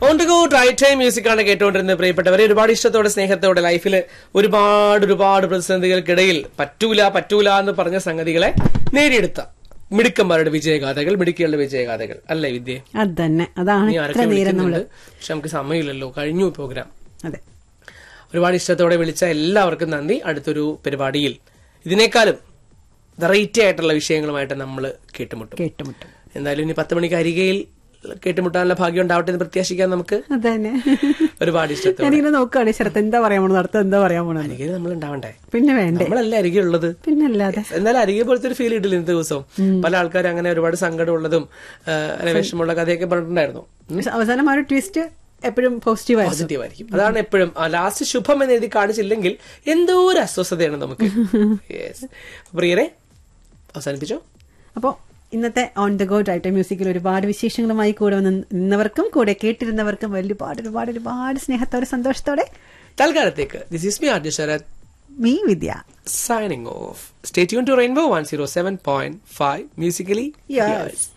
On to go drive time music ആണ് കേട്ടുകൊണ്ടിരുന്നത് പ്രിയപ്പെട്ടവരെ ഒരുപാട് ഇഷ്ടത്തോടെ സ്നേഹത്തോടെ ലൈഫിൽ ഒരുപാട് ഒരുപാട് പ്രതിസന്ധികൾക്കിടയിൽ പറ്റൂല പറ്റൂല എന്ന് പറഞ്ഞ സംഗതികളെ നേടിയെടുത്ത മിടുക്കന്മാരുടെ വിജയഗാഥകൾ മിടുക്കികളുടെ വിജയഗാഥകൾ അല്ലേ വിദ്യ അത് തന്നെ അതാണ് ഇനി ഇത്ര ആരൊക്കെ നേരം നമ്മള് വിളിക്കുന്നുണ്ട് പക്ഷെ നമുക്ക് സമയമില്ലല്ലോ കഴിഞ്ഞു പ്രോഗ്രാം അതെ ഒരുപാട് ഇഷ്ടത്തോടെ വിളിച്ച എല്ലാവർക്കും നന്ദി അടുത്തൊരു പരിപാടിയിൽ ഇതിനേക്കാളും വെറൈറ്റി ആയിട്ടുള്ള വിഷയങ്ങളുമായിട്ട് നമ്മൾ കേട്ടുമുട്ടും കേട്ടുമുട്ടും എന്തായാലും ഇനി പത്ത് മണിക്ക് അരികയിൽ കേട്ടുമുട്ടാനുള്ള ഭാഗ്യം ഉണ്ടാവട്ടെ എന്ന് പ്രത്യാശിക്കാൻ നമുക്ക് അത് തന്നെ ഒരുപാട് ഇഷ്ടത്തോടെ ഞാനിങ്ങനെ നോക്കുകയാണ് ശരത്ത് എന്താ പറയാൻ പോണത് അടുത്ത എന്താ പറയാൻ പോണെന്ന് അരികയിൽ നമ്മൾ ഉണ്ടാവണ്ടേ പിന്നെ വേണ്ടേ നമ്മളല്ലേ അരികെ ഉള്ളത് പിന്നല്ലാതെ എന്നാലും അരികെ പോലത്തെ ഒരു ഫീൽ കിട്ടില്ല ഇന്നത്തെ ദിവസം പല ആൾക്കാരും അങ്ങനെ ഒരുപാട് സങ്കടമുള്ളതും ആ, അങ്ങനെ വിഷമമുള്ള കഥയൊക്കെ പറഞ്ഞിട്ടുണ്ടായിരുന്നു പക്ഷെ അവസാനം ആ ഒരു ട്വിസ്റ്റ് എപ്പോഴും പോസിറ്റീവ് ആയിരുന്നു പോസിറ്റീവ് ആയിരിക്കും അതാണ് എപ്പോഴും ലാസ്റ്റ് ശുഭം എന്ന് എഴുതി കാണിച്ചില്ലെങ്കിൽ എന്തോ ഒരു അസ്വസ്ഥതയാണ് നമുക്ക് യെസ് പ്രിയരെ അവസാനിപ്പിച്ചോ അപ്പോൾ ഇന്നത്തെ ഓൺ ദ ഗോ ഡൈറ്റ മ്യൂസിക്കിൽ ഒരുപാട് വിശേഷങ്ങളുമായി കൂടെ വന്ന് നിന്നവർക്കും കൂടെ കേട്ടിരുന്നവർക്കും ഒരുപാട് ഒരുപാട് ഒരുപാട് സ്നേഹത്തോടെ സന്തോഷത്തോടെ തൽക്കാലത്തേക്ക് this is me RJ Sarath me Vidya signing off. Stay tuned to Rainbow 107.5 musically. Yes.